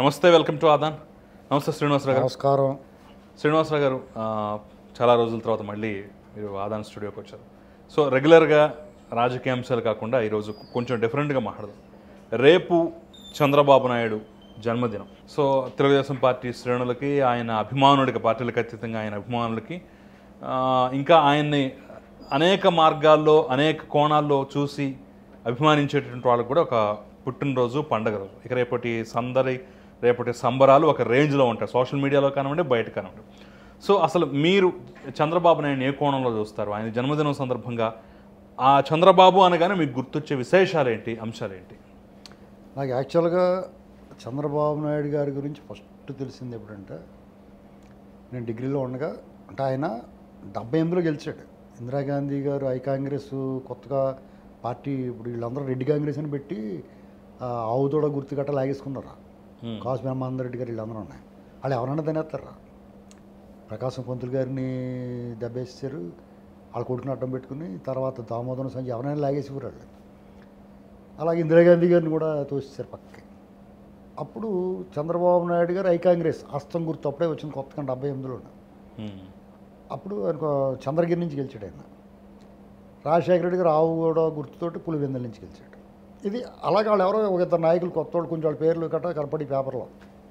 నమస్తే welcome to ఆదాన్ నమస్తే శ్రీనివాసరావు గారు నమస్కారం శ్రీనివాసరావు గారు ఆ, చాలా రోజుల తర్వాత మళ్ళీ మీరు ఆదాన్ స్టూడియోకి వచ్చారు సో రెగ్యులర్గా రాజకీయ అంశాలు కాకుండా ఈరోజు కొంచెం డిఫరెంట్గా మాట్లాడదాం రేపు చంద్రబాబు నాయుడు జన్మదినం సో తెలుగుదేశం పార్టీ శ్రేణులకి ఆయన అభిమానులకి పార్టీలకు అతీతంగా ఆయన అభిమానులకి ఆ, ఇంకా ఆయన్ని అనేక మార్గాల్లో అనేక కోణాల్లో చూసి అభిమానించేటటువంటి వాళ్ళకి కూడా ఒక పుట్టినరోజు పండగ రోజు ఇక రేపటి సందడి రేపటి సంబరాలు ఒక రేంజ్లో ఉంటాయి సోషల్ మీడియాలో కానివ్వండి బయట కానివ్వండి సో అసలు మీరు చంద్రబాబు నాయుడు ఏ కోణంలో చూస్తారు ఆయన జన్మదినం సందర్భంగా ఆ చంద్రబాబు అనగానే మీకు గుర్తొచ్చే విశేషాలు ఏంటి అంశాలు ఏంటి నాకు యాక్చువల్గా చంద్రబాబు నాయుడు గారి గురించి ఫస్ట్ తెలిసింది ఎప్పుడంటే నేను డిగ్రీలో ఉండగా అంటే ఆయన డెబ్బై ఎనిమిదిలో గెలిచాడు ఇందిరాగాంధీ గారు ఐ కాంగ్రెస్ కొత్తగా పార్టీ ఇప్పుడు వీళ్ళందరూ రెడ్డి కాంగ్రెస్ అని పెట్టి ఆ, ఆవుదోడ గుర్తు గట్ట లాగేసుకున్నారు Hmm. కాసు బ్రహ్మానంద రెడ్డి గారు వీళ్ళందరూ ఉన్నాయి వాళ్ళు ఎవరన్నా తినేస్తారా ప్రకాశం పంతులు గారిని దెబ్బేసారు వాళ్ళ కొడుకుని అడ్డం పెట్టుకుని తర్వాత దామోదరం సంజయ్ ఎవరైనా లాగేసి వాళ్ళు అలాగే ఇందిరాగాంధీ గారిని కూడా తోసేశారు పక్కకి అప్పుడు చంద్రబాబు నాయుడు గారు ఐ కాంగ్రెస్ హస్తం గుర్తు అప్పుడే వచ్చింది కొత్తగా డెబ్బై ఎనిమిదిలో హ్మ్. అప్పుడు ఆయన చంద్రగిరి నుంచి గెలిచాడు ఆయన రాజశేఖర రెడ్డి గారు ఆవు కూడా గుర్తుతోటి పులివెందుల నుంచి గెలిచాడు ఇది అలాగే వాళ్ళు ఎవరో ఒక ఇద్దరు నాయకులు కొత్త వాళ్ళు కొంచెం వాళ్ళ పేర్లు గట్రా కనపడి పేపర్లో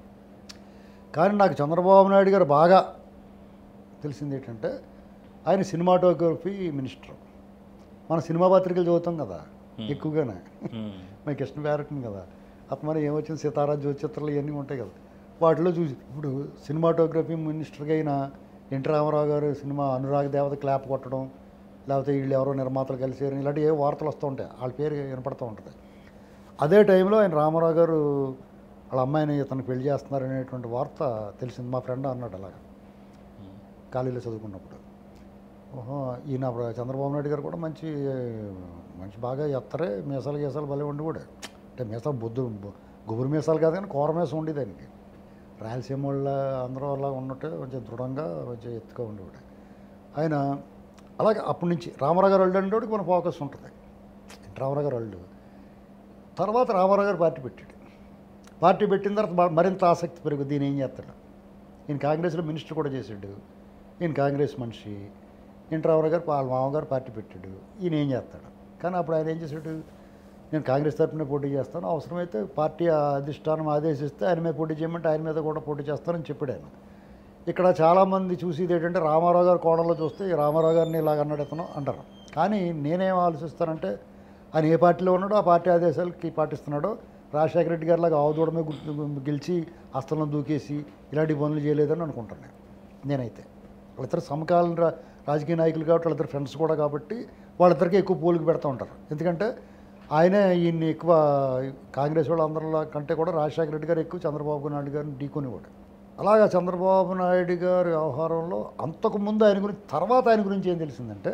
కానీ నాకు చంద్రబాబు నాయుడు గారు బాగా తెలిసింది ఏంటంటే ఆయన సినిమాటోగ్రఫీ మినిస్టర్ మన సినిమా పత్రికలు చదువుతాం కదా ఎక్కువగానే హ్మ్. మన కృష్ణ బ్యారెట్ని కదా అతను మరి ఏమొచ్చింది సీతారా జ్యోతిచిత్రాలు ఇవన్నీ ఉంటాయి కదా వాటిలో చూసి ఇప్పుడు సినిమాటోగ్రఫీ మినిస్టర్గా అయిన ఎన్టీ రామారావు గారు సినిమా అనురాగ్ దేవత క్లాప్ కొట్టడం లేకపోతే వీళ్ళు ఎవరో నిర్మాతలు కలిసి ఇలాంటి ఏ వార్తలు వస్తూ ఉంటాయి వాళ్ళ పేరు వినపడుతూ ఉంటుంది అదే టైంలో ఆయన రామారావు గారు వాళ్ళ అమ్మాయిని ఇతను పెళ్లి చేస్తున్నారు అనేటువంటి వార్త తెలిసింది మా ఫ్రెండ్ అన్నాడు అలాగా కాలేజీలో చదువుకున్నప్పుడు ఓహో ఈయన అప్పుడు చంద్రబాబు నాయుడు గారు కూడా మంచి మంచి బాగా ఎత్తరే మీసాలు గీసాలు భలే ఉండి కూడా అంటే మీసాలు బొద్దు గుబురు మీసాలు కాదు కానీ కూర మీసం ఉండేది ఆయనకి రాయలసీమ వాళ్ళ అందరూ అలా ఉన్నట్టే కొంచెం దృఢంగా కొంచెం ఎత్తుగా ఉండేవాడు ఆయన అలాగే అప్పటి నుంచి రామారావు గారు అల్లుడు అంటే మన ఫోకస్ ఉంటుంది రామారావు గారు అల్లుడు తర్వాత రామారావు గారు పార్టీ పెట్టాడు పార్టీ పెట్టిన తర్వాత మ- మరింత ఆసక్తి పెరుగుద్ది ఈయన ఏం చేస్తాడు ఈయన కాంగ్రెస్లో మినిస్టర్ కూడా చేసాడు ఈయన కాంగ్రెస్ మనిషి ఈయన రామారావు గారు వాళ్ళ మామగారు పార్టీ పెట్టాడు ఈయన ఏం చేస్తాడు కానీ అప్పుడు ఆయన ఏం చేశాడు నేను కాంగ్రెస్ తరఫున పోటీ చేస్తాను అవసరమైతే పార్టీ అధిష్టానం ఆదేశిస్తే ఆయన మీద పోటీ చేయమంటే ఆయన మీద కూడా పోటీ చేస్తానని చెప్పాడు ఆయన ఇక్కడ చాలామంది చూసేది ఏంటంటే రామారావు గారు కోణంలో చూస్తే ఈ రామారావు గారిని ఇలాగ అన్నాడు ఇతను అంటారు కానీ నేనేం ఆలోచిస్తానంటే ఆయన ఏ పార్టీలో ఉన్నాడో ఆ పార్టీ ఆదేశాలకి పాటిస్తున్నాడో రాజశేఖర రెడ్డి గారిలాగా ఆవుదూడమే గుర్తు గెలిచి అస్తంలో దూకేసి ఇలాంటి పనులు చేయలేదని అనుకుంటాను నేను నేనైతే వాళ్ళిద్దరు సమకాలీన రా రాజకీయ నాయకులు కాబట్టి వాళ్ళిద్దరు ఫ్రెండ్స్ కూడా కాబట్టి వాళ్ళిద్దరికి ఎక్కువ పోలికి పెడతా ఉంటారు ఎందుకంటే ఆయనే ఈయన్ని ఎక్కువ కాంగ్రెస్ వాళ్ళందరిలో కంటే కూడా రాజశేఖర రెడ్డి గారు ఎక్కువ చంద్రబాబు నాయుడు గారిని ఢీకొనేవాడు అలాగా చంద్రబాబు నాయుడు గారి వ్యవహారంలో అంతకుముందు ఆయన గురించి తర్వాత ఆయన గురించి ఏం తెలిసిందంటే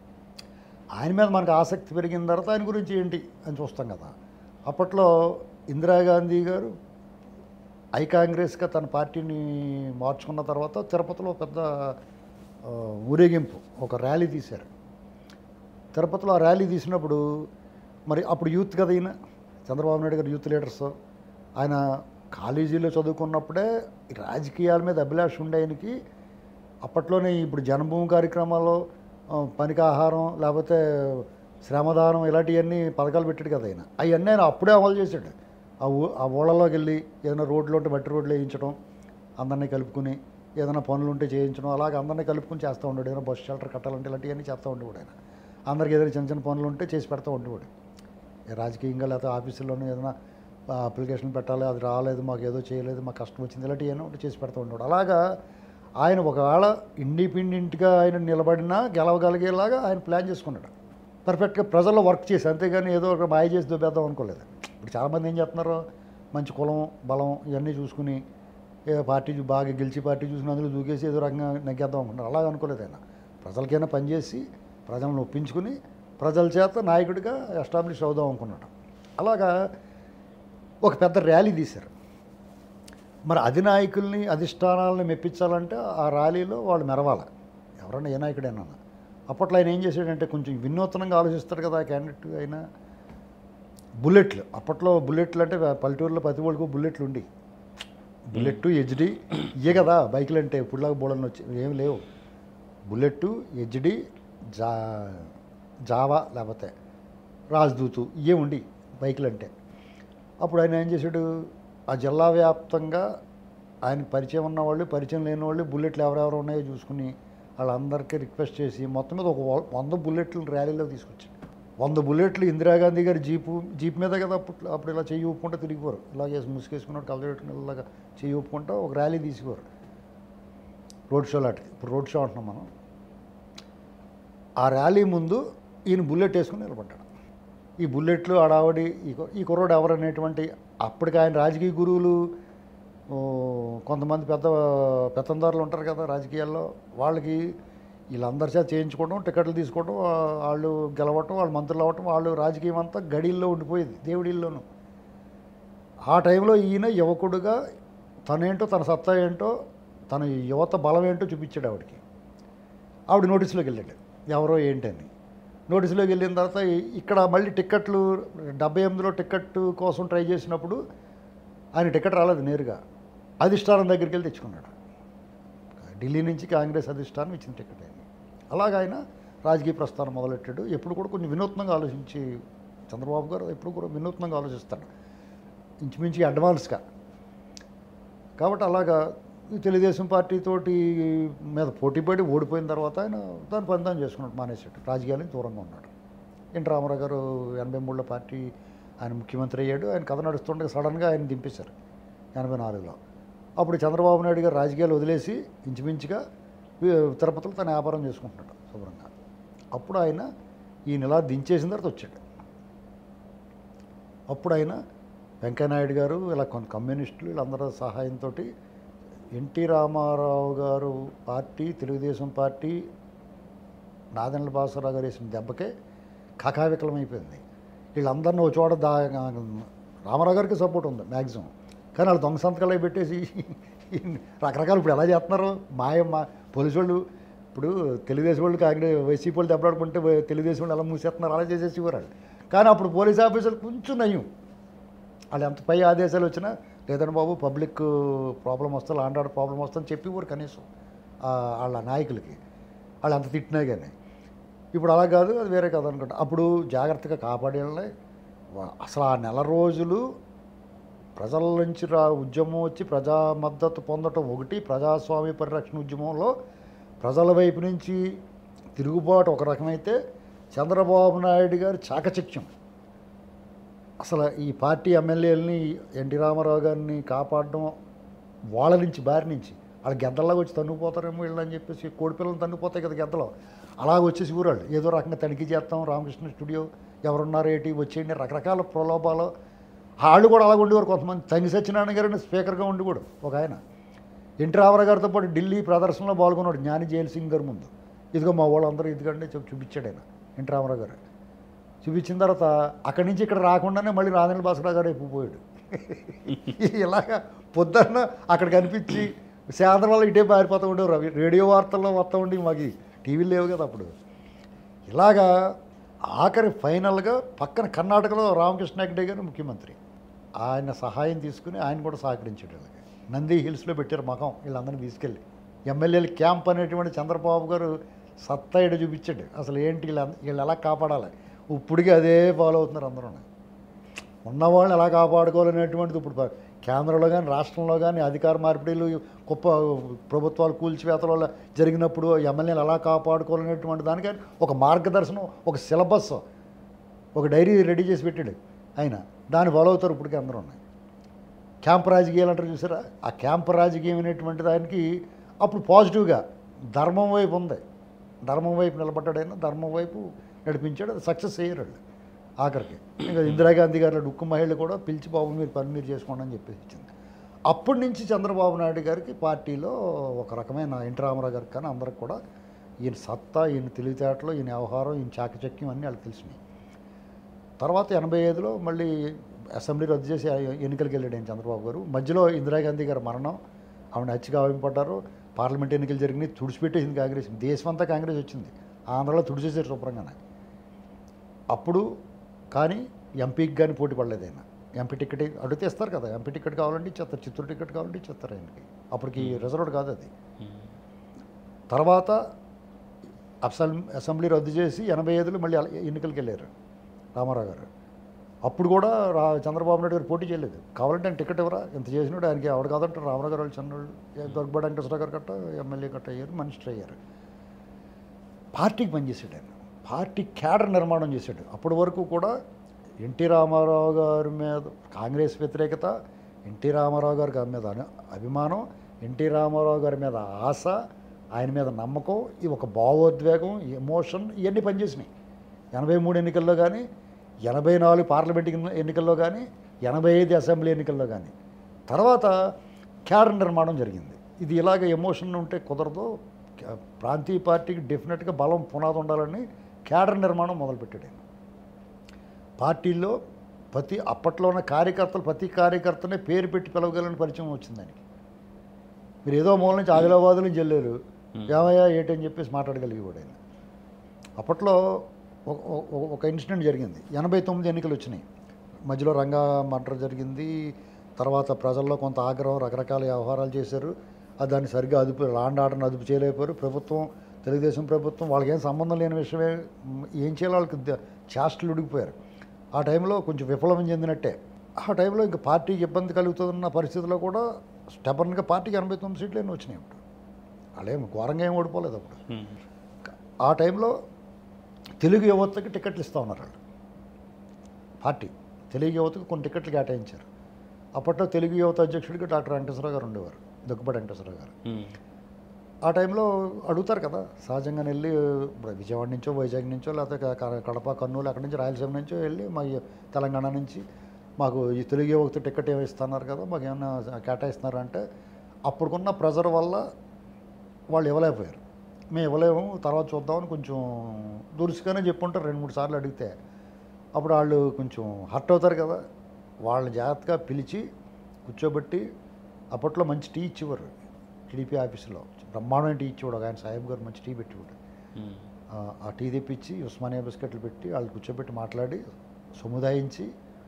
ఆయన మీద మనకు ఆసక్తి పెరిగిన తర్వాత ఆయన గురించి ఏంటి అని చూస్తాం కదా అప్పట్లో ఇందిరాగాంధీ గారు ఐ కాంగ్రెస్గా తన పార్టీని మార్చుకున్న తర్వాత తిరుపతిలో పెద్ద ఆ, ఊరేగింపు ఒక ర్యాలీ తీశారు తిరుపతిలో ఆ ర్యాలీ తీసినప్పుడు మరి అప్పుడు యూత్ కదా ఈయన చంద్రబాబు నాయుడు గారు యూత్ లీడర్స్ ఆయన కాలేజీలో చదువుకున్నప్పుడే ఈ రాజకీయాల మీద అభిలాష ఉండే ఆయనకి అప్పట్లోనే ఇప్పుడు జన్మభూమి కార్యక్రమాల్లో ఆ, పనికి ఆహారం లేకపోతే శ్రమదానం ఇలాంటివన్నీ పథకాలు పెట్టాడు కదా ఆయన అవన్నీ ఆయన అప్పుడే అమలు చేశాడు ఆ ఊ ఆ ఊళ్ళలోకి వెళ్ళి ఏదైనా రోడ్లు ఉంటే మట్టి రోడ్లు వేయించడం అందరినీ కలుపుకుని ఏదైనా పనులు ఉంటే చేయించడం అలాగే అందరినీ కలుపుకుని చేస్తూ ఉండేవాడు ఏదైనా బస్ షెల్టర్ కట్టాలంటే ఇలాంటివన్నీ చేస్తూ ఉండేవాడు ఆయన అందరికి ఏదైనా చిన్న చిన్న పనులు ఉంటే చేసి పెడతా ఉండేవాడు ఏ రాజకీయంగా లేకపోతే ఆఫీసుల్లోనే ఏదైనా అప్లికేషన్ పెట్టాలి అది రాలేదు మాకు ఏదో చేయలేదు మాకు కష్టం వచ్చింది ఇలాంటివి ఏమో ఒకటి చేసి పెడతా ఉండేవాడు అలాగా ఆయన ఒకవేళ ఇండిపెండెంట్గా ఆయన నిలబడినా గెలవగలిగేలాగా ఆయన ప్లాన్ చేసుకున్నాడు పర్ఫెక్ట్గా ప్రజల్లో వర్క్ చేసి అంతేగాని ఏదో ఒక మాయ చేసి దొబ్బేద్దాం అనుకోలేదు ఇప్పుడు చాలామంది ఏం చేస్తున్నారు మంచి కులం బలం ఇవన్నీ చూసుకుని ఏ పార్టీ చూ- బాగా గెలిచి పార్టీ చూసిన అందులో దూకేసి ఏదో రకంగా నెగ్గేద్దాం అనుకున్నారు అలాగ అనుకోలేదు ఆయన ప్రజలకైనా పనిచేసి ప్రజలను ఒప్పించుకుని ప్రజల చేత నాయకుడిగా ఎస్టాబ్లిష్ అవుదాం అనుకున్నాడు అలాగా ఒక పెద్ద ర్యాలీ తీశారు మరి అధినాయకుల్ని అధిష్టానాలని మెప్పించాలంటే ఆ ర్యాలీలో వాళ్ళు మెరవాలి ఎవరన్నా ఏ నాయకుడైనా అప్పట్లో ఆయన ఏం చేశాడంటే కొంచెం వినూత్నంగా ఆలోచిస్తాడు కదా ఆ క్యాండిడేట్ అయినా బుల్లెట్లు అప్పట్లో బుల్లెట్లు అంటే పల్లెటూరులో ప్రతి ఒళ్ళకు బుల్లెట్లు ఉండి బుల్లెట్ హెచ్డి ఇవే కదా బైకులు అంటే ఇప్పుడులాగా బోళని వచ్చి ఏం లేవు బుల్లెట్ హెచ్డి జా జావా లేకపోతే రాజ్దూతు ఇవే ఉండి బైకులు అంటే అప్పుడు ఆయన ఏం చేశాడు ఆ జిల్లా వ్యాప్తంగా ఆయనకి పరిచయం ఉన్న వాళ్ళు పరిచయం లేని వాళ్ళు బుల్లెట్లు ఎవరెవరు ఉన్నాయో చూసుకుని వాళ్ళందరికీ రిక్వెస్ట్ చేసి మొత్తం మీద ఒక వ- వంద బుల్లెట్లు ర్యాలీలో తీసుకొచ్చాడు వంద బుల్లెట్లు ఇందిరాగాంధీ గారి జీపు జీప్ మీద కదా అప్పుడు అప్పుడు ఇలా చెయ్యి ఊపుకుంటూ తిరిగిపోరు ఇలాగే ముసుగేసుకున్నాడు కలదెట్టుకుని ఇలాగా చెయ్యి ఊపుకుంటూ ఒక ర్యాలీ తీసుకోరు రోడ్ షో లాంటిది ఇప్పుడు రోడ్ షో అంటున్నాం మనం ఆ ర్యాలీ ముందు ఈయన బుల్లెట్ వేసుకుని నిలబడ్డాడు ఈ బుల్లెట్లు ఆడావడి ఈ కు- ఈ కుర్రోడు ఎవరు అనేటువంటి అప్పటికి ఆయన రాజకీయ గురువులు ఓ, కొంతమంది పెద్ద పెత్తందారులు ఉంటారు కదా రాజకీయాల్లో వాళ్ళకి వీళ్ళందరి చేత చేయించుకోవడం టికెట్లు తీసుకోవడం వా- వాళ్ళు గెలవటం వాళ్ళు మంత్రులు అవ్వటం వాళ్ళు రాజకీయం అంతా గడిల్లో ఉండిపోయేది దేవుడిల్లోనూ ఆ టైంలో ఈయన యువకుడుగా తనేంటో తన సత్తా ఏంటో తన యువత బలం ఏంటో చూపించాడు ఆవిడకి ఆవిడ నోటీసులోకి వెళ్ళాడు ఎవరో ఏంటని నోటీసులోకి వెళ్ళిన తర్వాత ఇ- ఇక్కడ మళ్ళీ టిక్కెట్లు డెబ్బై ఎనిమిదిలో టిక్కెట్ కోసం ట్రై చేసినప్పుడు ఆయన టికెట్ రాలేదు నేరుగా అధిష్టానం దగ్గరికి వెళ్ళి తెచ్చుకున్నాడు ఢిల్లీ నుంచి కాంగ్రెస్ అధిష్టానం ఇచ్చిన టికెట్ ఆయన అలాగ ఆయన రాజకీయ ప్రస్థానం మొదలెట్టాడు ఎప్పుడు కూడా కొంచెం వినూత్నంగా ఆలోచించి చంద్రబాబు గారు ఎప్పుడు కూడా వినూత్నంగా ఆలోచిస్తాడు ఇంచుమించి అడ్వాన్స్గా కాబట్టి అలాగా ఈ తెలుగుదేశం పార్టీ తోటి మీద పోటీపడి ఓడిపోయిన తర్వాత ఆయన దాని పని తాను చేసుకున్నాడు మానేసాడు రాజకీయాల నుంచి దూరంగా ఉన్నాడు ఎన్టీ రామారావు గారు ఎనభై మూడులో పార్టీ ఆయన ముఖ్యమంత్రి అయ్యాడు ఆయన కథ నడుస్తుండగా సడన్గా ఆయన దింపేశారు ఎనభై నాలుగులో అప్పుడు చంద్రబాబు నాయుడు గారు రాజకీయాలు వదిలేసి ఇంచుమించుగా వి- తిరుపతిలో తన వ్యాపారం చేసుకుంటున్నాడు శుభ్రంగా అప్పుడు ఆయన ఈయన ఇలా దించేసిన తర్వాత వచ్చాడు అప్పుడు ఆయన వెంకయ్యనాయుడు గారు ఇలా కొంత కమ్యూనిస్టులు వీళ్ళందరి సహాయంతో NT Ramarao garu party Telugu Desam party Nadendla Bhaskararao garu వేసిన దెబ్బకే కకావికలమైపోయింది వీళ్ళందరినీ ఒక చోట దా రామారావు గారికి సపోర్ట్ ఉంది మ్యాక్సిమం కానీ వాళ్ళు దొంగ సంతకాలు అవి పెట్టేసి రకరకాలు ఇప్పుడు ఎలా చేస్తున్నారు మాయ మా పోలీసు వాళ్ళు ఇప్పుడు తెలుగుదేశం వాళ్ళు కాంగ్రెస్ వైసీపీ వాళ్ళు దెబ్బలాడుకుంటే తెలుగుదేశం వాళ్ళు ఎలా మూసేస్తున్నారు అలా చేసేసి వాళ్ళు కానీ అప్పుడు పోలీస్ ఆఫీసర్లు కొంచెం నయం వాళ్ళు ఎంత పై ఆదేశాలు వచ్చినా లేదంటే బాబు పబ్లిక్ ప్రాబ్లం వస్తే లాండ్ ఆర్డర్ ప్రాబ్లం వస్తుందని చెప్పి కనీసం ఆ, వాళ్ళ నాయకులకి వాళ్ళు ఎంత తిట్టినా కానీ ఇప్పుడు అలా కాదు అది వేరే కాదు అనుకుంటా అప్పుడు జాగ్రత్తగా కాపాడేళ్ళే అసలు ఆ నెల రోజులు ప్రజల నుంచి రా ఉద్యమం వచ్చి ప్రజా మద్దతు పొందటం ఒకటి ప్రజాస్వామ్య పరిరక్షణ ఉద్యమంలో ప్రజల వైపు నుంచి తిరుగుబాటు ఒక రకమైతే చంద్రబాబు నాయుడు గారి చాకచక్యం అసలు ఈ పార్టీ ఎమ్మెల్యేలని ఎన్టీ రామారావు గారిని కాపాడడం వాళ్ళ నుంచి బారి నుంచి వాళ్ళ గెద్దల్లాగా వచ్చి తన్నుకుపోతారేమో వీళ్ళు అని చెప్పేసి కోడి పిల్లలు తన్నుకుపోతాయి కదా గెద్దలో అలాగ వచ్చేసి ఊరాళ్ళు ఏదో రకంగా తనిఖీ చేస్తాం రామకృష్ణ స్టూడియో ఎవరున్నారు ఏంటి వచ్చేయండి రకరకాల ప్రలోభాలు వాళ్ళు కూడా అలాగ ఉండేవారు కొంతమంది తంగి సత్యనారాయణ గారిని స్పీకర్గా ఉండి కూడా ఒక ఆయన ఎన్టీ రామారావు గారితో పాటు ఢిల్లీ ప్రదర్శనలో పాల్గొన్నాడు జ్ఞాని జైల్ సింగ్ గారి ముందు ఇదిగో మా వాళ్ళందరూ ఇదిగండి చెప్పి చూపించాడు ఆయన ఎన్టీ రామారావు గారు చూపించిన తర్వాత అక్కడి నుంచి ఇక్కడ రాకుండానే మళ్ళీ రాజేంద్ర భాస్కర్ గారు అయిపోయాడు ఇలాగా పొద్దున్న అక్కడ కనిపించి సాయంత్రం వల్ల ఇటే పారిపోతూ ఉండేవారు అవి రేడియో వార్తల్లో వస్తూ ఉండి మాకు టీవీలు లేవు కదా అప్పుడు ఇలాగా ఆఖరి ఫైనల్గా పక్కన కర్ణాటకలో రామకృష్ణ హెగ్డే గారు ముఖ్యమంత్రి ఆయన సహాయం తీసుకుని ఆయన కూడా సహకరించాడు వీళ్ళకి నంది హిల్స్లో పెట్టారు మగం వీళ్ళందరినీ తీసుకెళ్ళి ఎమ్మెల్యేలు క్యాంప్ అనేటువంటి చంద్రబాబు గారు సత్తా ఇడ చూపించాడు అసలు ఏంటి వీళ్ళ వీళ్ళు ఎలా కాపాడాలి ఇప్పటికీ అదే ఫాలో అవుతున్నారు అందరూ ఉన్నవాళ్ళని ఎలా కాపాడుకోవాలనేటువంటిది ఇప్పుడు ప- కేంద్రంలో కానీ రాష్ట్రంలో కానీ అధికార మార్పిడిలు గొప్ప ప్రభుత్వాలు కూల్చివేతల వల్ల జరిగినప్పుడు ఎమ్మెల్యేలు ఎలా కాపాడుకోవాలనేటువంటి దానికని ఒక మార్గదర్శనం ఒక సిలబస్ ఒక డైరీ రెడీ చేసి పెట్టాడు ఆయన దాన్ని ఫాలో అవుతారు ఇప్పటికీ అందరూ ఉన్నాయి క్యాంప్ రాజకీయాలు అంటారు చూసారా ఆ క్యాంప్ రాజకీయం అనేటువంటి దానికి అప్పుడు పాజిటివ్గా ధర్మం వైపు ఉంది ధర్మం వైపు నిలబడ్డాడు ఆయన ధర్మం వైపు నడిపించాడు అది సక్సెస్ అయ్యారు వాళ్ళు ఆఖరికి ఇంకా ఇందిరాగాంధీ గారి ఉక్కు మహిళలు కూడా పిలిచి బాబు మీరు పని మీరు చేసుకోండి అని చెప్పేసి ఇచ్చింది అప్పటి నుంచి చంద్రబాబు నాయుడు గారికి పార్టీలో ఒక రకమైన ఎన్టీ రామారావు గారికి కానీ అందరికి కూడా ఈయన సత్తా ఈయన తెలివితేటలు ఈయన వ్యవహారం ఈయన చాకచక్యం అన్నీ వాళ్ళకి తెలిసినాయి తర్వాత ఎనభై ఐదులో మళ్ళీ అసెంబ్లీ రద్దు చేసి ఎన్నికలకు వెళ్ళాడు ఆయన చంద్రబాబు గారు మధ్యలో ఇందిరాగాంధీ గారి మరణం ఆవిడ హత్య గావింపడ్డారు పార్లమెంట్ ఎన్నికలు జరిగినాయి తుడిచిపెట్టేసింది కాంగ్రెస్ దేశం అంతా కాంగ్రెస్ వచ్చింది ఆంధ్రలో తుడిచేసారు శుభ్రంగానే అప్పుడు కానీ ఎంపీకి కానీ పోటీ పడలేదు ఆయన ఎంపీ టికెట్ అడిగితే ఇస్తారు కదా ఎంపీ టికెట్ కావాలంటే ఇచ్చేస్తారు చిత్తూరు టికెట్ కావాలంటే ఇచ్చేస్తారు ఆయనకి అప్పటికి రిజర్వ్డ్ కాదు అది తర్వాత అసెంబ్లీ అసెంబ్లీ రద్దు చేసి ఎనభై ఐదులో మళ్ళీ అల- ఎన్నికలకు వెళ్ళారు రామారావు గారు అప్పుడు కూడా రా చంద్రబాబు నాయుడు గారు పోటీ చేయలేదు కావాలంటే ఆయన టికెట్ ఇవ్వరా ఇంత చేసినాడు ఆయనకి ఆవిడ కాదంటే రామారావు గారు వాళ్ళు చిన్నోళ్ళు దొరకబడి వెంకటేశ్వర గారు కట్ట ఎమ్మెల్యే కట్ట అయ్యారు మినిస్టర్ అయ్యారు పార్టీకి పనిచేసాడు ఆయన పార్టీ క్యాడర్ నిర్మాణం చేశాడు అప్పటి వరకు కూడా ఎన్టీ రామారావు గారి మీద కాంగ్రెస్ వ్యతిరేకత ఎన్టీ రామారావు గారి గారి మీద అను- అభిమానం ఎన్టీ రామారావు గారి మీద ఆశ ఆయన మీద నమ్మకం ఈ ఒక భావోద్వేగం ఎమోషన్ ఇవన్నీ పనిచేసినాయి ఎనభై మూడు ఎన్నికల్లో కానీ ఎనభై నాలుగు పార్లమెంట్ ఎన్ని- ఎన్నికల్లో కానీ ఎనభై ఐదు అసెంబ్లీ ఎన్నికల్లో కానీ తర్వాత క్యాడర్ నిర్మాణం జరిగింది ఇది ఇలాగ ఎమోషన్ ఉంటే కుదరదు క- ప్రాంతీయ పార్టీకి డెఫినెట్గా బలం పునాది ఉండాలని క్యాడర్ నిర్మాణం మొదలుపెట్టాడు ఆయన పార్టీల్లో ప్రతి అప్పట్లో ఉన్న కార్యకర్తలు ప్రతి కార్యకర్తనే పేరు పెట్టి పిలవగలని పరిచయం వచ్చింది ఆయనకి మీరు ఏదో మూల నుంచి ఆదిలాబాద్ నుంచి వెళ్ళారు ఏమయ్యా ఏంటని చెప్పేసి మాట్లాడగలిగి కూడా ఆయన అప్పట్లో ఒక- ఒక- ఒక ఇన్సిడెంట్ జరిగింది ఎనభై తొమ్మిది ఎన్నికలు వచ్చినాయి మధ్యలో రంగా మర్డర్ జరిగింది తర్వాత ప్రజల్లో కొంత ఆగ్రహం రకరకాల వ్యవహారాలు చేశారు అది దాన్ని సరిగ్గా అదుపు లాండ్ ఆర్డర్ని అదుపు చేయలేకపోయారు ప్రభుత్వం తెలుగుదేశం ప్రభుత్వం వాళ్ళకి ఏం సంబంధం లేని విషయమే మ్, ఏం చేయాలో వాళ్ళకి ద- చేష్టలు ఉడికిపోయారు ఆ టైంలో కొంచెం విఫలం చెందినట్టే ఆ టైంలో ఇంకా పార్టీకి ఇబ్బంది కలుగుతున్న పరిస్థితిలో కూడా స్టెబర్న్గా పార్టీకి ఎనభై తొమ్మిది సీట్లు ఎన్ని వచ్చినాయి అప్పుడు వాళ్ళేం ఘోరంగా ఏం ఓడిపోలేదు అప్పుడు ఆ టైంలో తెలుగు యువతకి టికెట్లు ఇస్తూ ఉన్నారు వాళ్ళు పార్టీ తెలుగు యువతకు కొన్ని టికెట్లు కేటాయించారు అప్పట్లో తెలుగు యువత అధ్యక్షుడికి డాక్టర్ వెంకటేశ్వరరావు గారు ఉండేవారు దుగ్గపాటి వెంకటేశ్వరరావు గారు ఆ టైంలో అడుగుతారు కదా సహజంగానే వెళ్ళి ఇప్పుడు విజయవాడ నుంచో వైజాగ్ నుంచో లేకపోతే క- క- కడప కర్నూలు అక్కడి నుంచి రాయలసీమ నుంచో వెళ్ళి మా ఈ తెలంగాణ నుంచి మాకు ఈ తెలుగు యువత టికెట్ ఏమి ఇస్తున్నారు కదా మాకు ఏమైనా కేటాయిస్తున్నారు అంటే అప్పుడుకున్న ప్రెజర్ వల్ల వాళ్ళు ఇవ్వలేకపోయారు మేము ఇవ్వలేము తర్వాత చూద్దామని కొంచెం దురుసుగానే చెప్పుంటారు రెండు మూడు సార్లు అడిగితే అప్పుడు వాళ్ళు కొంచెం హర్ట్ అవుతారు కదా వాళ్ళని జాగ్రత్తగా పిలిచి కూర్చోబెట్టి అప్పట్లో మంచి టీ ఇచ్చేవారు టీడీపీ ఆఫీసులో బ్రహ్మాండమైన టీ ఇచ్చేవాడు ఒక ఆయన సాహెబ్ గారు మంచి టీ పెట్టేవాడు ఆ- ఆ టీ తెప్పించి ఉస్మానియా బిస్కెట్లు పెట్టి వాళ్ళు కూర్చోబెట్టి మాట్లాడి సముదాయించి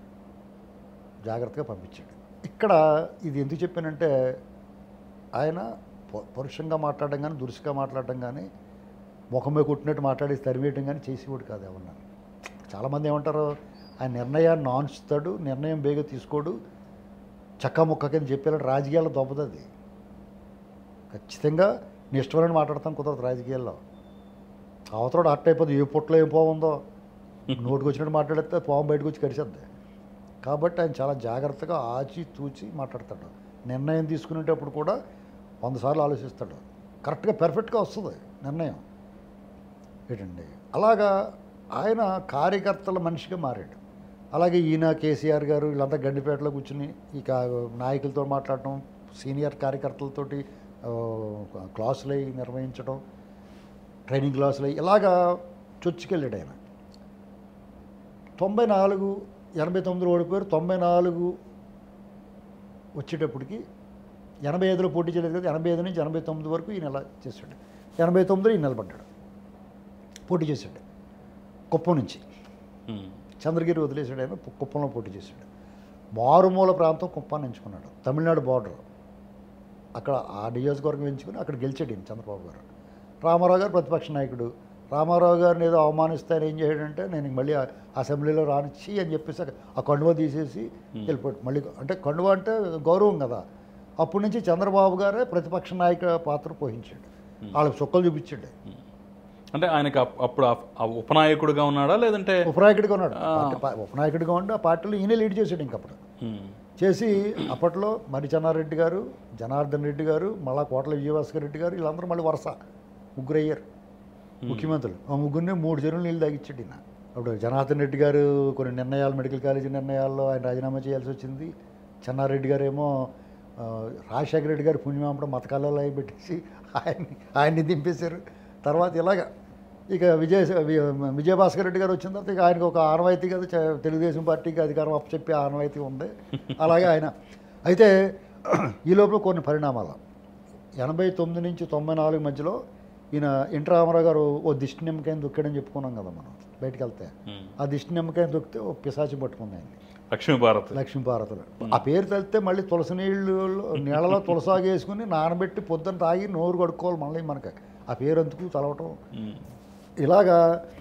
జాగ్రత్తగా పంపించాడు ఇక్కడ ఇది ఎందుకు చెప్పానంటే ఆయన ప- పరుషంగా మాట్లాడడం కానీ దురుసుగా మాట్లాడడం కానీ ముఖమే కొట్టినట్టు మాట్లాడి తరివేయటం కానీ చేసేవాడు కాదు ఎవరన్నా చాలామంది ఏమంటారు ఆయన నిర్ణయాన్ని నాన్చుతాడు నిర్ణయం బేగా తీసుకోడు చక్క ముక్క కింద చెప్పేలాంటి రాజకీయాల్లో దొబ్బదది ఖచ్చితంగా నీ ఇష్టమైన మాట్లాడతాం కుదరదు రాజకీయాల్లో అవతల అట్ట అయిపోతుంది ఏ పుట్టలో ఏం పోవుందో నోటికి వచ్చినట్టు మాట్లాడితే పోవం బయటకు వచ్చి కరిసేద్ది కాబట్టి ఆయన చాలా జాగ్రత్తగా ఆచి తూచి మాట్లాడతాడు నిర్ణయం తీసుకునేటప్పుడు కూడా వంద సార్లు ఆలోచిస్తాడు కరెక్ట్గా పెర్ఫెక్ట్గా వస్తుంది నిర్ణయం ఏంటండి అలాగా ఆయన కార్యకర్తల మనిషిగా మారాడు అలాగే ఈయన కేసీఆర్ గారు వీళ్ళంతా గడ్డిపేటలో కూర్చుని ఈ కా- నాయకులతో మాట్లాడటం సీనియర్ కార్యకర్తలతోటి ఆ, క్లాసులు అయి నిర్వహించడం ట్రైనింగ్ క్లాసులు అయి ఇలాగా చొచ్చుకెళ్ళాడు ఆయన తొంభై నాలుగు ఎనభై తొమ్మిదిలో ఓడిపోయారు తొంభై నాలుగు వచ్చేటప్పటికి ఎనభై ఐదులో పోటీ చేయలేదు కదా ఎనభై ఐదు నుంచి ఎనభై తొమ్మిది వరకు ఈయన ఇలా చేశాడు ఎనభై తొమ్మిదిలో ఈయన నిలబడ్డాడు పోటీ చేశాడు కుప్పం నుంచి చంద్రగిరి వదిలేశాడు ఆయన పు- కుప్పంలో పోటీ చేశాడు మారుమూల ప్రాంతం కుప్పాన్ని ఎంచుకున్నాడు తమిళనాడు బార్డర్ అక్కడ ఆ నియోజకవర్గం ఎంచుకుని అక్కడ గెలిచాడు ఈయన చంద్రబాబు గారు రామారావు గారు ప్రతిపక్ష నాయకుడు రామారావు గారిని ఏదో అవమానిస్తే ఆయన ఏం చేయడంటే నేను ఇంక మళ్ళీ ఆ అసెంబ్లీలో రానిచ్చి అని చెప్పేసి ఆ కండువా తీసేసి వెళ్ళిపోయాడు మళ్ళీ అంటే కండువా అంటే గౌరవం కదా అప్పటి నుంచి చంద్రబాబు గారే ప్రతిపక్ష నాయక పాత్ర పోషించాడు వాళ్ళకి చుక్కలు చూపించాడు అంటే ఆయనకి అప్- అప్పుడు ఆ- ఆ ఉపనాయకుడిగా ఉన్నాడా లేదంటే ఉపనాయకుడిగా ఉన్నాడు పార్టీ- పా- ఉపనాయకుడిగా ఉండి ఆ పార్టీలో ఈయన లీడ్ చేశాడు ఇంకప్పుడు ఉమ్, చేసి అప్పట్లో మరి చెన్నారెడ్డి గారు జనార్దన్ రెడ్డి గారు మళ్ళా కోట్ల విజయభాస్కర్ రెడ్డి గారు వీళ్ళందరూ మళ్ళీ వరుస ముగ్గురు అయ్యారు ముఖ్యమంత్రులు ఆ ముగ్గురిని మూడు జనులు నీళ్ళు తాగిచ్చాడు ఈయన అప్పుడు జనార్దన్ రెడ్డి గారు కొన్ని నిర్ణయాలు మెడికల్ కాలేజీ నిర్ణయాల్లో ఆయన రాజీనామా చేయాల్సి వచ్చింది చెన్నారెడ్డి గారు ఏమో ఆ, రాజశేఖర రెడ్డి గారు పుణ్యమాంపడం మతకాలలో అవి పెట్టేసి ఆయన్ని ఆయన్ని దింపేశారు తర్వాత ఇలాగ ఇక విజయ వి- విజయభాస్కర్ రెడ్డి గారు వచ్చిన తర్వాత ఇక ఆయనకు ఒక ఆనవాయితీ కదా చ- తెలుగుదేశం పార్టీకి అధికారం అప్పచెప్పే ఆనవాయితీ ఉంది అలాగే ఆయన అయితే ఈ లోపల కొన్ని పరిణామాలు ఎనభై తొమ్మిది నుంచి తొంభై నాలుగు మధ్యలో ఈయన ఎన్టీ రామారావు గారు ఓ దిష్టి నిమ్మకాయని దొక్కాడని చెప్పుకున్నాం కదా మనం బయటికి వెళ్తే ఉమ్, ఆ దిష్టి నిమ్మకాయని దొక్కితే ఓ పిశాచి పట్టుకుంది ఆయన్ని లక్ష్మీభారత్ లక్ష్మీభారతులు ఆ పేరు తెలితే మళ్ళీ తులసి నీళ్ళు నీళ్ళలో తులసాగు వేసుకుని నానబెట్టి పొద్దున్న తాగి నోరు కడుక్కోవాలి మళ్ళీ మనకి ఆ పేరు ఎందుకు తలవటం ఉమ్. ఇలాగా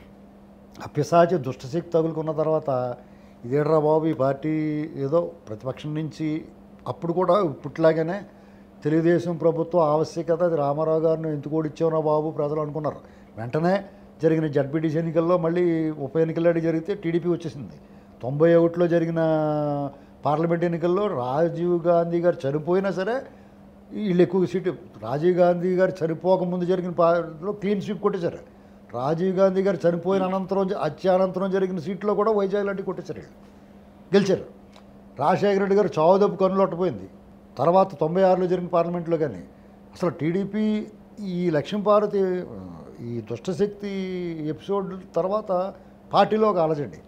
ఆ పిశాచి దుష్టశక్తి తగులుకున్న తర్వాత ఇదేట్రా బాబు ఈ పార్టీ ఏదో ప్రతిపక్షం నుంచి అప్పుడు కూడా ఇప్పట్లాగానే తెలుగుదేశం ప్రభుత్వం ఆవశ్యకత అది రామారావు గారిని ఎందుకు ఓడిచ్చావురా బాబు ప్రజలు అనుకున్నారు వెంటనే జరిగిన జడ్పీటీసీ ఎన్నికల్లో మళ్ళీ ఉప ఎన్నికలు జరిగితే టీడీపీ వచ్చేసింది తొంభై ఒకటిలో జరిగిన పార్లమెంట్ ఎన్నికల్లో రాజీవ్ గాంధీ గారు చనిపోయినా సరే వీళ్ళు ఎక్కువ సీటు రాజీవ్ గాంధీ గారు చనిపోకముందు జరిగిన పార్టీలో క్లీన్ స్వీప్ కొట్టేశారు రాజీవ్ గాంధీ గారు చనిపోయిన అనంతరం జ- అత్యానంతరం జరిగిన సీట్లో కూడా వైజాగ్ లాంటి కొట్టేశారు వీళ్ళు గెలిచారు రాజశేఖర రెడ్డి గారు చావు దెబ్బ కన్నులొట్టపోయింది తర్వాత తొంభై ఆరులో జరిగిన పార్లమెంట్లో కానీ అసలు టీడీపీ ఈ లక్ష్మీ భారతి ఆ, ఈ దుష్టశక్తి ఎపిసోడ్ తర్వాత పార్టీలో ఒక అలజడి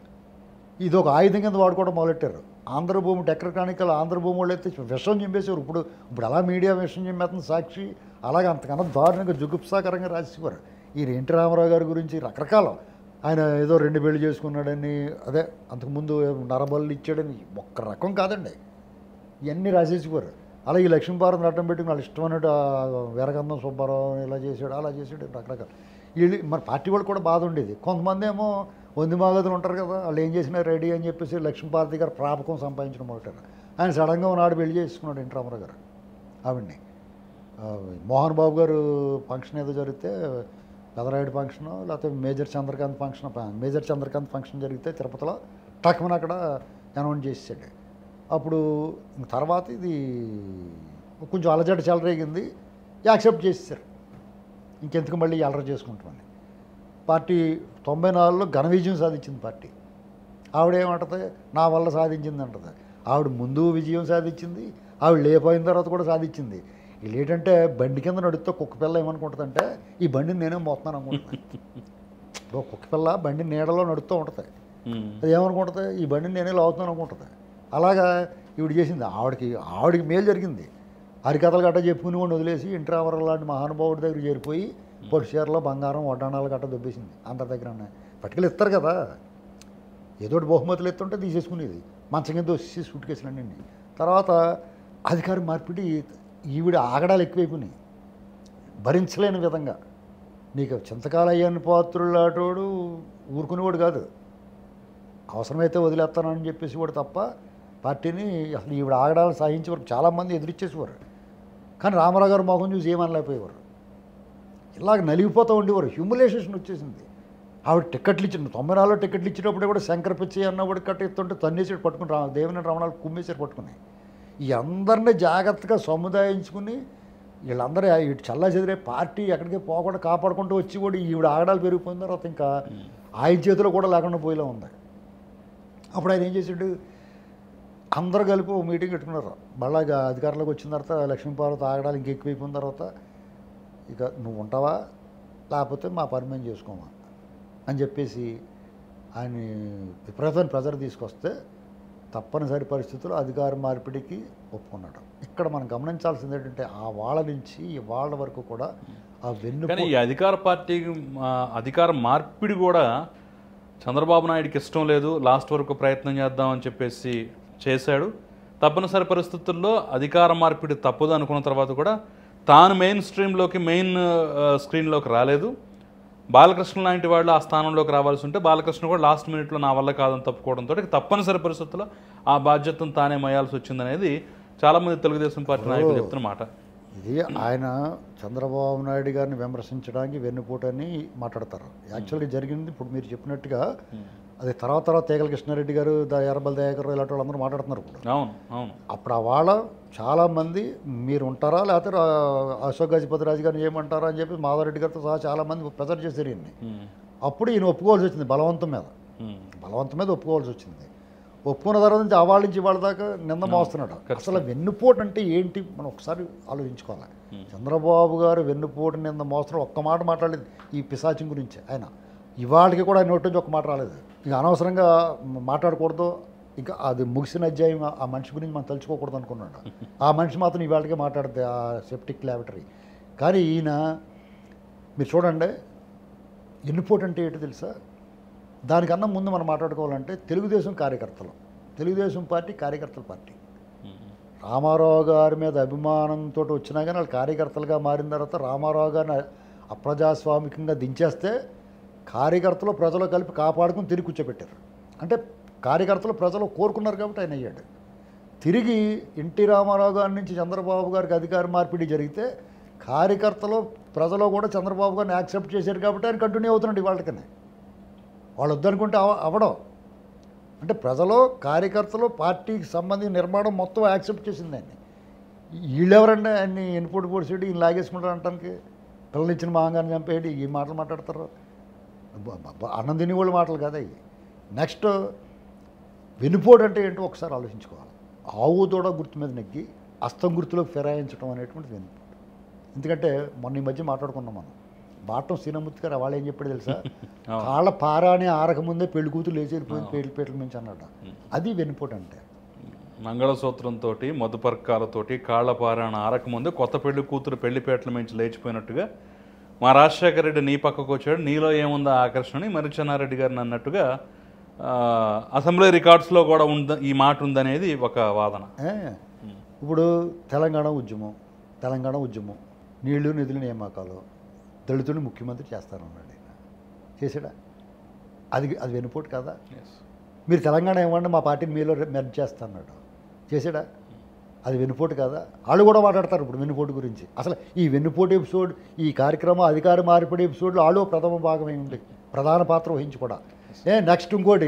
ఇది ఒక ఆయుధం కింద వాడుకోవడం మొదలెట్టారు ఆంధ్రభూమి టెక్రకానికల్ ఆంధ్రభూమి వాళ్ళు అయితే విషం చింపేసేవారు ఇప్పుడు ఇప్పుడు అలా మీడియా విషం చింపేస్తుంది సాక్షి అలాగే అంతకన్నా దారుణంగా జుగుప్సాకరంగా రాసేవారు ఈ ఎన్టీ రామారావు గారి గురించి రకరకాల ఆయన ఏదో రెండు పెళ్లి చేసుకున్నాడని అదే అంతకుముందు నరబల్లి ఇచ్చాడని ఒక్క రకం కాదండి ఇవన్నీ రాసేసేవారు అలా ఈ లక్ష్మీభారత్ అడ్డం పెట్టుకుని వాళ్ళు ఇష్టమైనట్టు ఆ వీరగంధం సుబ్బారావు ఇలా చేశాడు అలా చేశాడు రకరకాల వీళ్ళు మరి పార్టీ వాళ్ళు కూడా బాధ ఉండేది కొంతమంది ఏమో వంది మాగదులు ఉంటారు కదా వాళ్ళు ఏం చేసినా రెడీ అని చెప్పేసి లక్ష్మీభారతి గారు ప్రాపకం సంపాదించడం మొదటారు ఆయన సడన్గా ఉన్నాడు పెళ్లి చేసుకున్నాడు ఎన్టీ రామారావు గారు ఆవిడ్ని ఆ, మోహన్ బాబు గారు ఫంక్షన్ ఏదో జరిగితే పెదరాయుడు ఫంక్షన్ లేకపోతే Major Chandrakanth function Major Chandrakanth function జరిగితే తిరుపతిలో టక్మని అక్కడ అనౌన్స్ చేసాడు అప్పుడు ఇంక తర్వాత ఇది కొంచెం అలజడి చెలరేగింది యాక్సెప్ట్ చేసేసారు ఇంకెందుకు మళ్ళీ అలర చేసుకుంటామని పార్టీ తొంభై నాలుగులో ఘన విజయం సాధించింది పార్టీ ఆవిడ ఏమంటది నా వల్ల సాధించింది అంటది ఆవిడ ముందు విజయం సాధించింది ఆవిడ లేపోయిన తర్వాత కూడా సాధించింది వీళ్ళు ఏంటంటే బండి కింద నడుస్తూ కుక్క పిల్ల ఏమనుకుంటుందంటే ఈ బండిని నేనే మోస్తున్నాను అనుకుంటున్నాను ఇప్పుడు ఒక కుక్క పిల్ల బండి నీడలో నడుస్తూ ఉంటుంది ఉమ్. అది ఏమనుకుంటుంది ఈ బండిని నేనే లాగుతున్నాను అనుకుంటుంది అలాగా ఈవిడ చేసింది ఆవిడకి ఆవిడకి మేలు జరిగింది హరికథలు గట్ట చెప్పుకుని వాడిని వదిలేసి ఇంటి రామారావు లాంటి మహానుభావుడి దగ్గర చేరిపోయి పొడి చీరలో బంగారం వడ్డాణాలు గట్ట దొబ్బేసింది అందరి దగ్గర ఉన్నాయి పట్టుకెళ్ళి ఇస్తారు కదా ఏదో ఒకటి బహుమతులు ఎత్తుంటే తీసేసుకునేది మంచం కింద వచ్చి సూట్ కేసులన్నీ తర్వాత అధికార మార్పిడి ఈవిడ ఆగడాలు ఎక్కువైపోయినాయి భరించలేని విధంగా నీకు చింతకాలయ్యని పాత్రులాటోడు ఊరుకునేవాడు కాదు అవసరమైతే వదిలేస్తానని చెప్పేసి వాడు తప్ప పార్టీని అసలు ఈవిడ ఆగడాలు సాధించే వరకు చాలామంది ఎదురిచ్చేసేవారు కానీ రామారావు గారు మొహం చూసి ఏమనలేకపోయేవారు ఇలాగ నలిగిపోతూ ఉండేవారు హ్యూమిలేషన్ వచ్చేసింది ఆవిడ టికెట్లు ఇచ్చిన తొంభై నాలుగులో టికెట్లు ఇచ్చినప్పుడు కూడా శంకర పిచ్చి అన్నవాడు కట్ట ఎత్తుంటే తన్నేసి పట్టుకుని రా దేవిని రమణాలు కుమ్మేసారు పట్టుకుని ఈ అందరినీ జాగ్రత్తగా సముదాయించుకుని వీళ్ళందరూ ఇటు చల్లా చెదిరే పార్టీ ఎక్కడికి పోకుండా కాపాడుకుంటూ వచ్చి కూడా ఈవిడ ఆగడాలు పెరిగిపోయిన తర్వాత ఇంకా ఆయన చేతిలో కూడా లేకుండా పోయేలా ఉంది అప్పుడు ఆయన ఏం చేసాడు అందరూ కలిపి ఓ మీటింగ్ పెట్టుకున్నారు మళ్ళా ఇక అధికారంలోకి వచ్చిన తర్వాత లక్ష్మీపార్వతి ఆగడాలు ఇంక ఎక్కువైపోయిన తర్వాత ఇక నువ్వు ఉంటావా లేకపోతే మా పని మేము చేసుకోమా అని చెప్పేసి ఆయన విపరీతమైన ప్రెజర్ తీసుకొస్తే తప్పనిసరి పరిస్థితుల్లో అధికార మార్పిడికి ఒప్పుకున్నాడు ఇక్కడ మనం గమనించాల్సింది ఏంటంటే ఆ వాళ్ళ నుంచి ఈ వాళ్ళ వరకు కూడా ఆ వెన్ను కానీ ఈ అధికార పార్టీ ఆ, అధికార మార్పిడి కూడా చంద్రబాబు నాయుడుకి ఇష్టం లేదు లాస్ట్ వరకు ప్రయత్నం చేద్దామని చెప్పేసి చేశాడు తప్పనిసరి పరిస్థితుల్లో అధికార మార్పిడి తప్పదు అనుకున్న తర్వాత కూడా తాను మెయిన్ స్ట్రీమ్లోకి మెయిన్ స్క్రీన్లోకి రాలేదు బాలకృష్ణ లాంటి వాళ్ళు ఆ స్థానంలోకి రావాల్సి ఉంటే బాలకృష్ణ కూడా లాస్ట్ మినిట్లో నా వల్ల కాదని తప్పుకోవడంతో తప్పనిసరి పరిస్థితుల్లో ఆ బాధ్యతను తానే మోయాల్సి వచ్చిందనేది చాలామంది తెలుగుదేశం పార్టీ నాయకులు చెప్తున్న మాట ఇది ఆయన చంద్రబాబు నాయుడు గారిని విమర్శించడానికి వెన్నుపోటని మాట్లాడతారు యాక్చువల్గా జరిగింది ఇప్పుడు మీరు చెప్పినట్టుగా అది తర్వాత తర్వాత తేగల కృష్ణారెడ్డి గారు ద ఎర్రబల్ దయాకర్ ఇలాంటి వాళ్ళందరూ మాట్లాడుతున్నారు ఇప్పుడు అవును అవును అప్పుడు ఆ వాళ్ళ చాలామంది మీరు ఉంటారా లేకపోతే రా- అశోక్ గజపతిరాజు గారిని చేయమంటారా అని చెప్పి మాధవరెడ్డి గారితో సహా చాలామంది ప్రెజర్ చేశారు ఈయన్ని ఉమ్, అప్పుడు ఈయన ఒప్పుకోవాల్సి వచ్చింది బలవంతం మీద ఉమ్, బలవంతం మీద ఒప్పుకోవాల్సి వచ్చింది ఒప్పుకున్న తర్వాత నుంచి ఆ వాళ్ళ నుంచి వాళ్ళ దాకా నింద మోస్తున్నాడు అసలు వెన్నుపోటు అంటే ఏంటి మనం ఒకసారి ఆలోచించుకోవాలి చంద్రబాబు గారు వెన్నుపోటు నింద మోస్తరం ఒక్క మాట మాట్లాడలేదు ఈ పిశాచం గురించి ఆయన ఇవాళకి కూడా ఆయన నోటి నుంచి ఒక్క మాట రాలేదు ఇక అనవసరంగా మాట్లాడకూడదు ఇంకా అది ముగిసిన అధ్యాయం ఆ- ఆ మనిషి గురించి మనం తలుచుకోకూడదు అనుకున్నాడు ఆ మనిషి మాత్రం ఇవాళకే మాట్లాడుతుంది ఆ సెప్టిక్ ల్యాబరేటరీ కానీ ఈయన మీరు చూడండి ఎన్నుపోటు అంటే ఏంటో తెలుసా దానికన్నా ముందు మనం మాట్లాడుకోవాలంటే తెలుగుదేశం కార్యకర్తలు తెలుగుదేశం పార్టీ కార్యకర్తల పార్టీ రామారావు గారి మీద అభిమానంతో వచ్చినా కానీ వాళ్ళు కార్యకర్తలుగా మారిన తర్వాత రామారావు గారిని అప్రజాస్వామికంగా దించేస్తే కార్యకర్తలు ప్రజలు కలిపి కాపాడుకుని తిరిగి కూర్చోబెట్టారు అంటే కార్యకర్తలు ప్రజలు కోరుకున్నారు కాబట్టి ఆయన అయ్యాడు తిరిగి ఎన్టీ రామారావు గారి నుంచి చంద్రబాబు గారికి అధికార మార్పిడి జరిగితే కార్యకర్తలు ప్రజలు కూడా చంద్రబాబు గారిని యాక్సెప్ట్ చేశారు కాబట్టి ఆయన కంటిన్యూ అవుతున్నాడు ఇవాళకనే వాళ్ళు వద్దనుకుంటే అవ అవడం అంటే ప్రజలు కార్యకర్తలు పార్టీకి సంబంధించిన నిర్మాణం మొత్తం యాక్సెప్ట్ చేసింది ఆయన్ని వీళ్ళెవరండి ఆయన్ని ఎన్నిపోటు పొడిసేటి ఈయన లాగేసుకుంటారు అంటానికి పిల్లనిచ్చిన మాంగాన్ని చంపేయడి ఈ మాటలు మాట్లాడతారు బ- బ- బ- అన్నం తిని వాళ్ళ మాటలు కదా ఇవి నెక్స్ట్ వెనుపోటు అంటే ఏంటో ఒకసారి ఆలోచించుకోవాలి ఆవు దూడ గుర్తు మీద నెగ్గి అస్తం గుర్తులోకి ఫిరాయించడం అనేటువంటిది వెనుపోటు ఎందుకంటే మొన్న ఈ మధ్య మాట్లాడుకున్నాం మనం బాటం శ్రీనమూర్తి గారు వాళ్ళు ఏం చెప్పాడు తెలుసా కాళ్ళ పారాని ఆరకముందే పెళ్లి కూతురు లేచి వెళ్ళిపోయింది పేట్ల పేట్ల నుంచి అన్నాడు అది వెనుపోటు అంటే మంగళసూత్రంతో మధుపర్కాలతోటి కాళ్ళపారాయణ ఆరకముందు కొత్త పెళ్లి కూతురు పెళ్లిపేటల మించి లేచిపోయినట్టుగా మా రాజశేఖర రెడ్డి నీ పక్కకు వచ్చాడు నీలో ఏముందా ఆకర్షణ మరి చెన్నారెడ్డి గారిని అన్నట్టుగా ఆ, అసెంబ్లీ రికార్డ్స్లో కూడా ఉంద ఈ మాట ఉందనేది ఒక వాదన ఏ? ఇప్పుడు తెలంగాణ ఉద్యమం తెలంగాణ ఉద్యమం నీళ్లు నిధులు నియామకాలు దళితుడిని ముఖ్యమంత్రి చేస్తానన్నాడు ఆయన చేశాడా అది అది వెనుపోటు కదా మీరు తెలంగాణ ఇవ్వండి మా పార్టీని మీలో మెర్జ్ చేస్తాన్నాడు చేశాడా అది వెన్నుపోటు కదా వాళ్ళు కూడా మాట్లాడతారు ఇప్పుడు వెన్నుపోటు గురించి అసలు ఈ వెన్నుపోటు ఎపిసోడ్ ఈ కార్యక్రమం అధికార మార్పిడి ఎపిసోడ్లో వాళ్ళు ప్రథమ భాగమై ఉంది ప్రధాన పాత్ర వహించి కూడా ఏ నెక్స్ట్ ఇంకోటి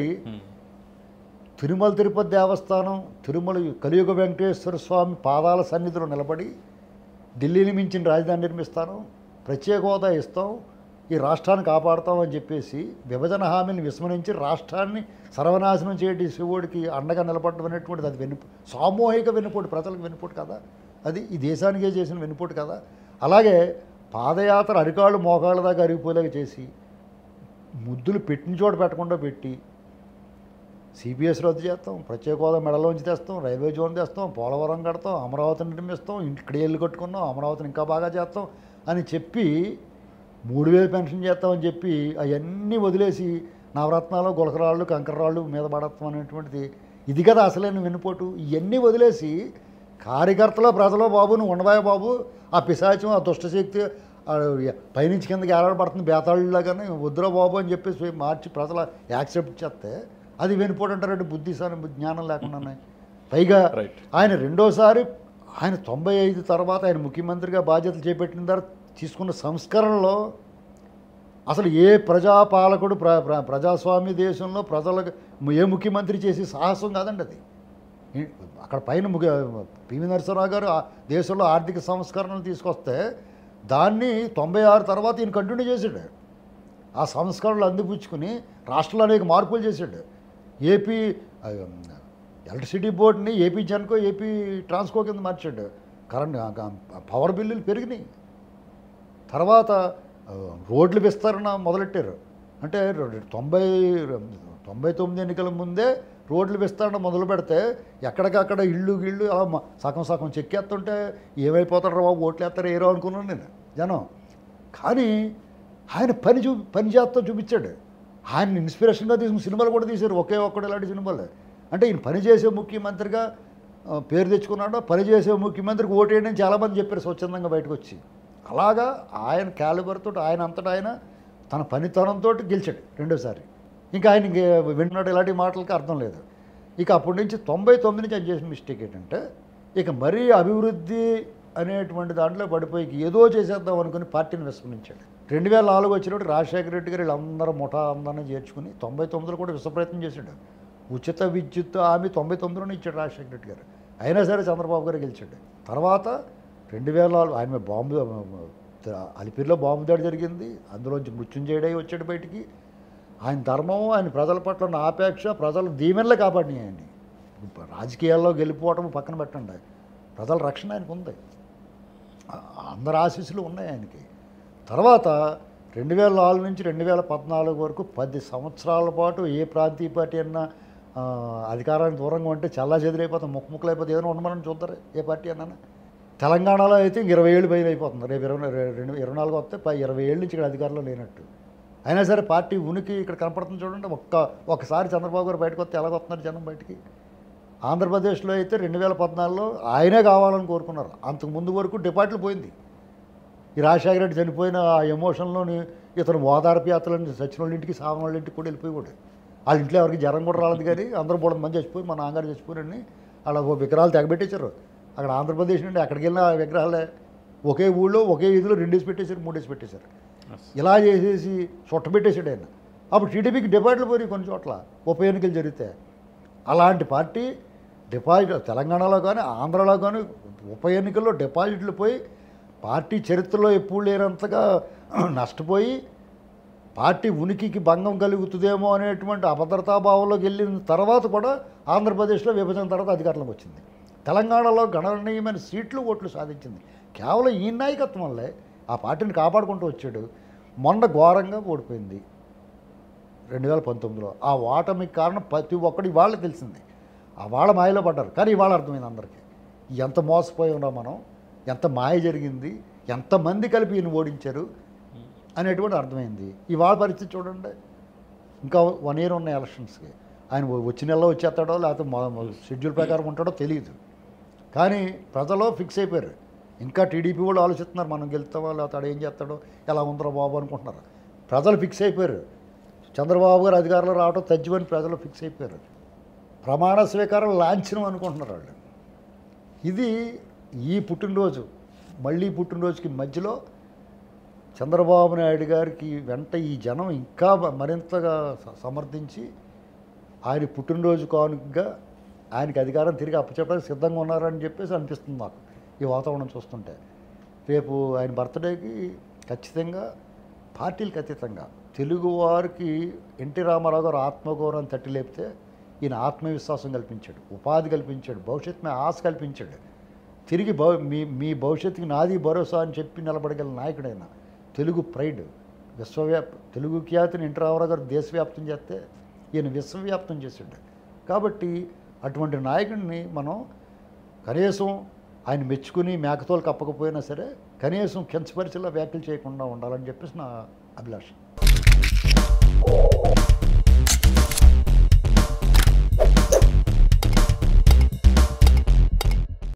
తిరుమల తిరుపతి దేవస్థానం తిరుమల కలియుగ వెంకటేశ్వర స్వామి పాదాల సన్నిధిలో నిలబడి ఢిల్లీని మించిన రాజధాని నిర్మిస్తాను ప్రత్యేక హోదా ఇస్తాం ఈ రాష్ట్రాన్ని కాపాడుతామని చెప్పేసి విభజన హామీని విస్మరించి రాష్ట్రాన్ని సర్వనాశనం చేయటి శివుడికి అండగా నిలబడడం అనేటువంటిది అది వెన్ను సామూహిక వెన్నుపోటు ప్రజలకు వెన్నుపోటు కదా అది ఈ దేశానికే చేసిన వెన్నుపోటు కదా అలాగే పాదయాత్ర అరికాళ్ళు మోకాళ్ళ దాకా అరిగిపోయేలాగా చేసి ముద్దులు పెట్టిన చోట పెట్టకుండా పెట్టి సిబిఎస్ రద్దు చేస్తాం ప్రత్యేక హోదా మెడలోంచి తెస్తాం రైల్వే జోన్ తెస్తాం పోలవరం కడతాం అమరావతిని నిర్మిస్తాం ఇక్కడ ఇల్లు కట్టుకున్నాం అమరావతిని ఇంకా బాగా చేస్తాం అని చెప్పి మూడు వేలు పెన్షన్ చేస్తామని చెప్పి అవన్నీ వదిలేసి నవరత్నాలు గులకరాళ్ళు కంకర్రాళ్ళు మీద పడతాం అనేటువంటిది ఇది కదా అసలైన వెన్నుపోటు ఇవన్నీ వదిలేసి కార్యకర్తలో ప్రజలో బాబు నువ్వు ఉండబాయ బాబు ఆ పిశాచం ఆ దుష్టశక్తి ఆ పైనుంచి కిందకి ఏలాడబడుతుంది బేతాళులాగానే వద్దురా బాబు అని చెప్పేసి మార్చి ప్రజల యాక్సెప్ట్ చేస్తే అది వెనుపోటు అంటారంటే బుద్ధి సార్ జ్ఞానం లేకుండానే పైగా Right. ఆయన రెండోసారి ఆయన తొంభై ఐదు తర్వాత ఆయన ముఖ్యమంత్రిగా బాధ్యతలు చేపట్టిన తర్వాత తీసుకున్న సంస్కరణలో అసలు ఏ ప్రజాపాలకుడు ప్ర ప్ర ప్రజాస్వామ్య దేశంలో ప్రజలకు ఏ ముఖ్యమంత్రి చేసే సాహసం కాదండి అది ఈ- అక్కడ పైన ముఖ్య పివి నరసింహరావు గారు ఆ దేశంలో ఆర్థిక సంస్కరణలు తీసుకొస్తే దాన్ని తొంభై ఆరు తర్వాత ఈయన కంటిన్యూ చేశాడు ఆ సంస్కరణలు అందిపుచ్చుకుని రాష్ట్రంలో అనేక మార్పులు చేశాడు ఏపీ ఆ, ఎలక్ట్రిసిటీ బోర్డుని ఏపీ జన్కో ఏపీ ట్రాన్స్కో కింద మార్చాడు కరెంట్ ఆ, ఆ, పవర్ బిల్లులు పెరిగినాయి తర్వాత ఆ, రోడ్లు విస్తరణ మొదలెట్టారు అంటే రె- తొంభై తొంభై తొమ్మిది ఎన్నికల ముందే రోడ్లు విస్తరణ మొదలు పెడితే ఎక్కడికక్కడ ఇళ్ళు గిళ్ళు అలా మ- సగం సగం చెక్కేస్తుంటే ఏమైపోతారు బాబు ఓట్లు వేస్తారు ఏరో అనుకున్నాను నేను జనం కానీ ఆయన పని చూ పని చేస్తా చూపించాడు ఆయన ఇన్స్పిరేషన్గా తీసుకున్న సినిమాలు కూడా తీశారు ఒకే ఒక్కడు ఇలాంటి సినిమాలు అంటే ఈయన పని చేసే ముఖ్యమంత్రిగా ఆ, పేరు తెచ్చుకున్నాడు పని చేసే ముఖ్యమంత్రికి ఓటేయడం అని చాలామంది చెప్పారు స్వచ్ఛందంగా బయటకు వచ్చి అలాగా ఆయన క్యాలిబర్తో ఆయన అంతటా ఆయన తన పనితనంతో గెలిచాడు రెండోసారి ఇంకా ఆయన ఇంక వింటున్నాడు ఇలాంటి మాటలకి అర్థం లేదు ఇక అప్పటి నుంచి తొంభై తొమ్మిది నుంచి ఆయన చేసిన మిస్టేక్ ఏంటంటే ఇక మరీ అభివృద్ధి అనేటువంటి దాంట్లో పడిపోయి ఏదో చేసేద్దాం అనుకుని పార్టీని విస్మరించాడు రెండు వేల నాలుగు వచ్చినప్పుడు రాజశేఖర రెడ్డి గారు వీళ్ళందరూ ముఠా అందరినీ చేర్చుకుని తొంభై తొమ్మిదిలో కూడా విశ్వప్రయత్నం చేశాడు ఉచిత విద్యుత్ హామీ తొంభై తొమ్మిదిలోనే ఇచ్చాడు రాజశేఖర రెడ్డి గారు అయినా సరే చంద్రబాబు గారు గెలిచాడు తర్వాత రెండు వేల నాలుగు ఆయన మీద బాంబు అలిపిరిలో బాంబు దాడి జరిగింది అందులోంచి మృత్యుంజయుడై వచ్చాడు బయటికి ఆయన ధర్మం ఆయన ప్రజల పట్ల ఉన్న ఆపేక్ష ప్రజల దీవెనలే కాపాడినాయి ఆయన్ని రాజకీయాల్లో గెలిపోవటం పక్కన పెట్టండి ప్రజల రక్షణ ఆయనకు ఉంది ఆ- అందరి ఆశీస్సులు ఉన్నాయి ఆయనకి తర్వాత రెండు వేల నాలుగు నుంచి రెండు వేల పద్నాలుగు వరకు పది సంవత్సరాల పాటు ఏ ప్రాంతీయ పార్టీ అన్నా ఆ, అధికారానికి దూరంగా ఉంటే చల్లా చెదిరైపోతాం ముక్కు ముక్కలైపోతే ఏదైనా ఉండమని చూద్దరు ఏ పార్టీ అన్నా తెలంగాణలో అయితే ఇంక ఇరవై ఏళ్ళు పైన అయిపోతుంది రేపు ఇరవై రెండు ఇరవై నాలుగు వస్తే పై ఇరవై ఏళ్ళు నుంచి ఇక్కడ అధికారంలో లేనట్టు అయినా సరే పార్టీ ఉనికి ఇక్కడ కనపడుతుంది చూడండి ఒక్క ఒక్కసారి చంద్రబాబు గారు బయటకు వస్తే ఎలాగొస్తున్నారు జనం బయటికి ఆంధ్రప్రదేశ్లో అయితే రెండు వేల పద్నాలుగులో ఆయనే కావాలని కోరుకున్నారు అంతకు ముందు వరకు డిపార్ట్లు పోయింది ఈ రాజశేఖర రెడ్డి చనిపోయిన ఆ ఎమోషన్లోని ఇతను ఓదార్పు యాత్రలని సచిన వాళ్ళ ఇంటికి సావన వాళ్ళ ఇంటికి కూడా వెళ్ళిపోయి కూడా వాళ్ళ ఇంట్లో ఎవరికి జ్వరం కూడా రాలేదు కానీ అందరూ బోడ మంది చచ్చిపోయి మా నాన్నగారు చచ్చిపోయారని అలా ఓ విగ్రహాలు తెగబెట్టేశారు అక్కడ ఆంధ్రప్రదేశ్ నుండి అక్కడికి వెళ్ళిన ఆ విగ్రహాలే ఒకే ఊళ్ళో ఒకే వీధిలో రెండేసి పెట్టేశారు మూడేసి పెట్టేశారు ఇలా చేసేసి చుట్టబెట్టేసాడు ఆయన అప్పుడు టీడీపీకి డిపాజిట్లు పోయి కొన్ని చోట్ల ఉప ఎన్నికలు జరిగితే అలాంటి పార్టీ డిపాజిట్ తెలంగాణలో కానీ ఆంధ్రాలో కానీ ఉప ఎన్నికల్లో డిపాజిట్లు పోయి పార్టీ చరిత్రలో ఎప్పుడు లేనంతగా నష్టపోయి పార్టీ ఉనికికి భంగం కలుగుతుందేమో అనేటువంటి అభద్రతాభావంలోకి వెళ్ళిన తర్వాత కూడా ఆంధ్రప్రదేశ్లో విభజన తర్వాత అధికారంలోకి వచ్చింది తెలంగాణలో గణనీయమైన సీట్లు ఓట్లు సాధించింది కేవలం ఈ నాయకత్వం వల్లే ఆ పార్టీని కాపాడుకుంటూ వచ్చాడు మొన్న ఘోరంగా ఓడిపోయింది రెండు వేల పంతొమ్మిదిలో ఆ ఓటమికి కారణం ప్రతి ఒక్కటి ఇవాళ తెలిసింది ఆ వాళ్ళ మాయలో పడ్డారు కానీ ఇవాళ అర్థమైంది అందరికీ ఎంత మోసపోయి ఉన్నాం మనం ఎంత మాయ జరిగింది ఎంతమంది కలిపి ఈయన ఓడించారు అనేటువంటి అర్థమైంది ఇవాళ పరిస్థితి చూడండి ఇంకా వన్ ఇయర్ ఉన్న ఎలక్షన్స్కి ఆయన వచ్చి నెలలో వచ్చేస్తాడో లేకపోతే షెడ్యూల్ ప్రకారం ఉంటాడో తెలియదు కానీ ప్రజలు ఫిక్స్ అయిపోయారు ఇంకా టీడీపీ వాళ్ళు ఆలోచిస్తున్నారు మనం గెలుస్తామా లేకపోతే ఆడు ఏం చేస్తాడో ఎలా ఉందరో బాబు అనుకుంటున్నారు ప్రజలు ఫిక్స్ అయిపోయారు చంద్రబాబు గారు అధికారంలో రావడం తజ్జమని ప్రజలు ఫిక్స్ అయిపోయారు ప్రమాణ స్వీకారం లాంఛనం అనుకుంటున్నారు వాళ్ళు ఇది ఈ పుట్టినరోజు మళ్ళీ పుట్టినరోజుకి మధ్యలో చంద్రబాబు నాయుడు గారికి వెంట ఈ జనం ఇంకా మరింతగా స- సమర్థించి ఆయన పుట్టినరోజు కానుకగా ఆయనకి అధికారం తిరిగి అప్పచెప్పడానికి సిద్ధంగా ఉన్నారని చెప్పేసి అనిపిస్తుంది నాకు ఈ వాతావరణం చూస్తుంటే రేపు ఆయన బర్త్డేకి ఖచ్చితంగా పార్టీలకు అతీతంగా తెలుగువారికి ఎన్టీ రామారావు గారు ఆత్మగౌరవం తట్టి లేపితే ఈయన ఆత్మవిశ్వాసం కల్పించాడు ఉపాధి కల్పించాడు భవిష్యత్తు మీద ఆశ కల్పించాడు తిరిగి భవ మీ మీ భవిష్యత్తుకి నాది భరోసా అని చెప్పి నిలబడగల నాయకుడైన తెలుగు ప్రైడ్ విశ్వవ్యాప్ తెలుగు ఖ్యాతిని ఎన్టీ రామారావు గారు దేశవ్యాప్తం చేస్తే ఈయన విశ్వవ్యాప్తం చేశాడు కాబట్టి అటువంటి నాయకుడిని మనం కనీసం ఆయన మెచ్చుకుని మేకతోలు కప్పకపోయినా సరే కనీసం కించపరిచేలా వ్యాఖ్యలు చేయకుండా ఉండాలని చెప్పేసి నా అభిలాష